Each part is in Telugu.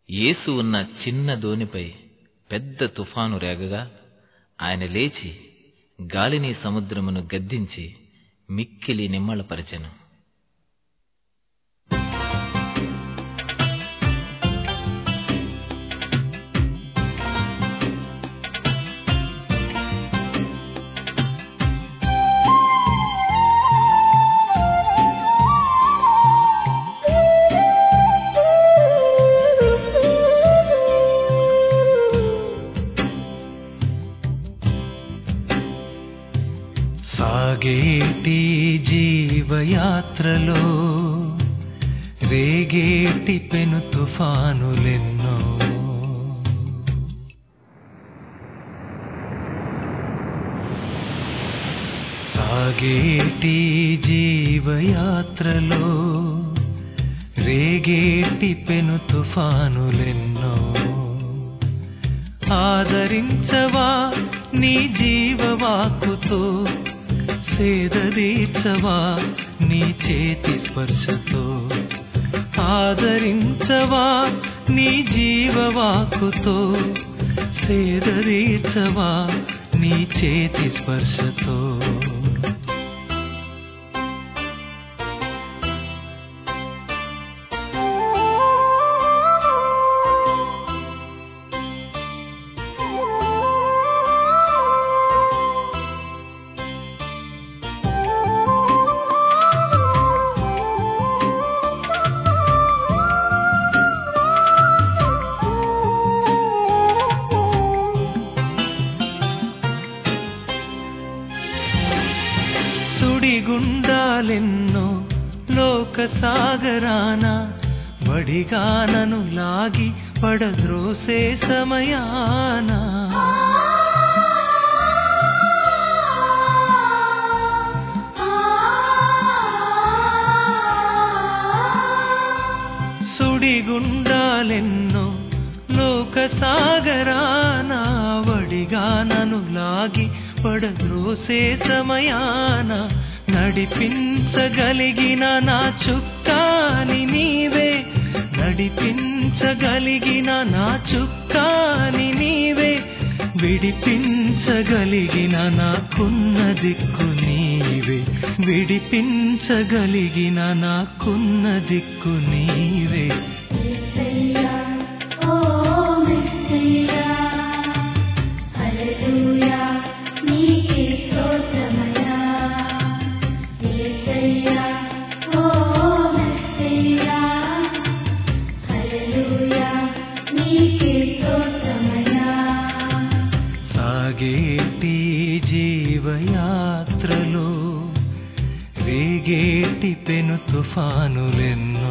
యేసు ఉన్న చిన్న దోనిపై పెద్ద తుఫాను రేగగా ఆయన లేచి గాలిని సముద్రమును గద్దించి మిక్కిలి నిమ్మళపరచెను సాగేటి జీవయాత్రలో రేగేటి పెను తుఫానులెన్నో సాగేటి జీవయాత్రలో రేగేటి పెను తుఫానులెన్నో ఆదరించవా నీ జీవవాకుతో సేదదీర్చవా నీ చేతి స్పర్శతో ఆదరించవా నీ జీవవాకుతో సేదదీర్చవా నీ చేతి స్పర్శతో సుడిగుండాలెన్నో లోక సాగరాన బడిగానను లాగి పడద్రోసే సమయాన సుడిగుండాలెన్నో లోక సాగరాన వడిగానను లాగి పడద్రోసే సమయాన నడిపించగలిగిన నా చుక్కాని నీవే నడిపించగలిగిన నా చుక్కాని నీవే విడిపించగలిగిన నాకున్న దిక్కు నీవే విడిపించగలిగిన నాకున్న దిక్కు నీవే యేసయ్యా ఓ మెస్సయ్యా హల్లెలూయా నీకే స్తోత్రమయ్యా యేసయ్యా ఓ మెస్సయ్యా హల్లెలూయా నీకే స్తోత్రమయ్యా సాగేటి జీవయాత్రలో రేగేటి పెను తుఫానులెన్నో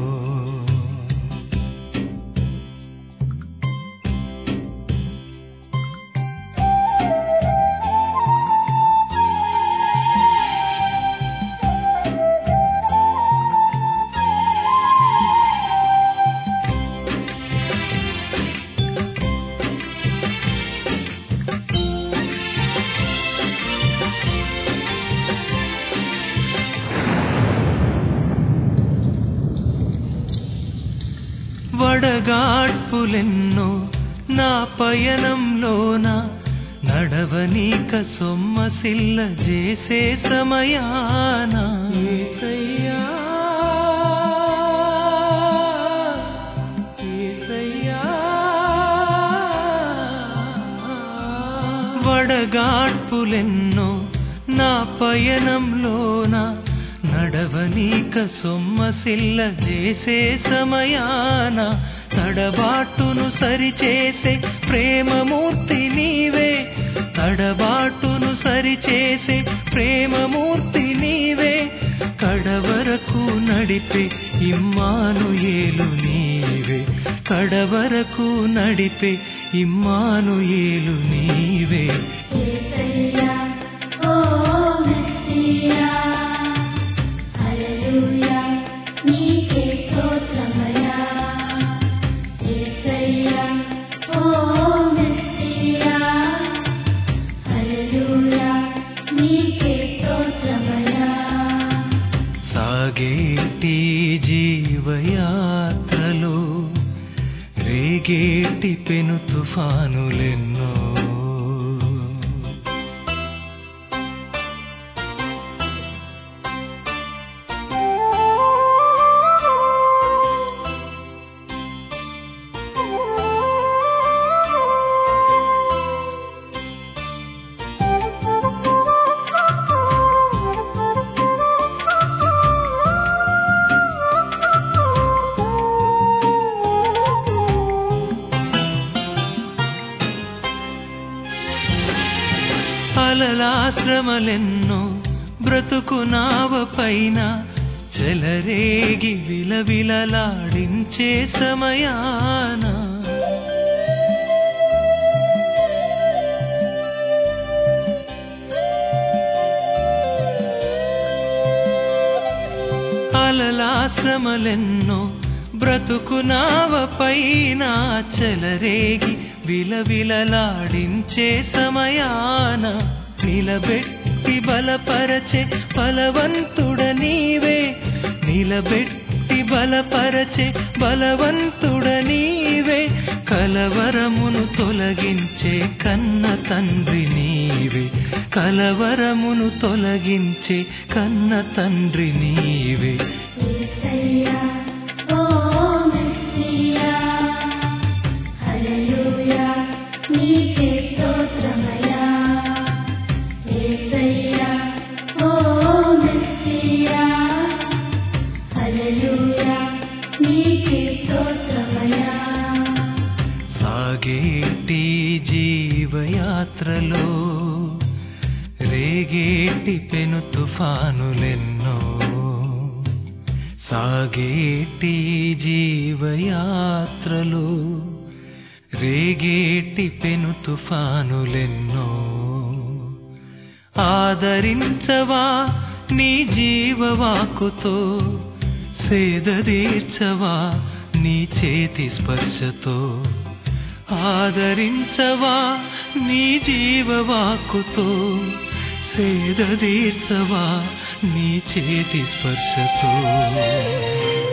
వడగాడ్పులెన్నో నా పయనంలోన నడవనీక సొమ్మసిల్ల చేసే సమయాన యేసయ్యా, యేసయ్యా. వడగాడ్పులెన్నో నా పయనంలోన నడవనీక సొమ్మసిల్ల చేసే సమయాన తడబాటును సరిచేసే ప్రేమమూర్తి నీవే తడబాటును సరిచేసే ప్రేమమూర్తి నీవే కడవరకు నడిపే ఇమ్మాను ఏలు నీవే కడవరకు నడిపే ఇమ్మాను ఏలు నీవే యేసయ్యా ఓ మెస్సయ్యా హల్లెలూయా నీకే స్తోత్రమయ్యా యేసయ్యా ఓ మెస్సయ్యా హల్లెలూయా నీకే స్తోత్రమయ్యా సాగేటి జీవయాత్రలో రేగేటి పెను తుఫానులెన్నో అలలాశ్రమలెన్నో బ్రతుకు నావ పైన చెలరేగి విలవిలలాడించే సమయాన అలలాశ్రమలెన్నో బ్రతుకు నావ పైన చెలరేగి విలవిలలాడించే సమయాన నిలబెట్టి బలపరచే బలవంతుడ నీవే నిలబెట్టి బలపరచే బలవంతుడ నీవే కలవరమును తొలగించే కన్న తండ్రి నీవే కలవరమును తొలగించే కన్న తండ్రి నీవే యేసయ్యా ఓ మెస్సియా హల్లెలూయా నీకే స్తోత్రమయ్యా యేసయ్యా ఓ మెస్సియా హల్లెలూయా నీకే స్తోత్రమయ్యా సాగేటి జీవయాత్రలో రేగేటి పెను తుఫానులెన్నో సాగేటి జీవయాత్రలో రేగేటి పెను తుఫానులెన్నో ఆదరించవా నీ జీవవాకుతో సేదదీర్చవా నీ చేతి స్పర్శతో ఆదరించవా నీ జీవవాకుతో సేదదీర్చవా నీ చేతి స్పర్శతో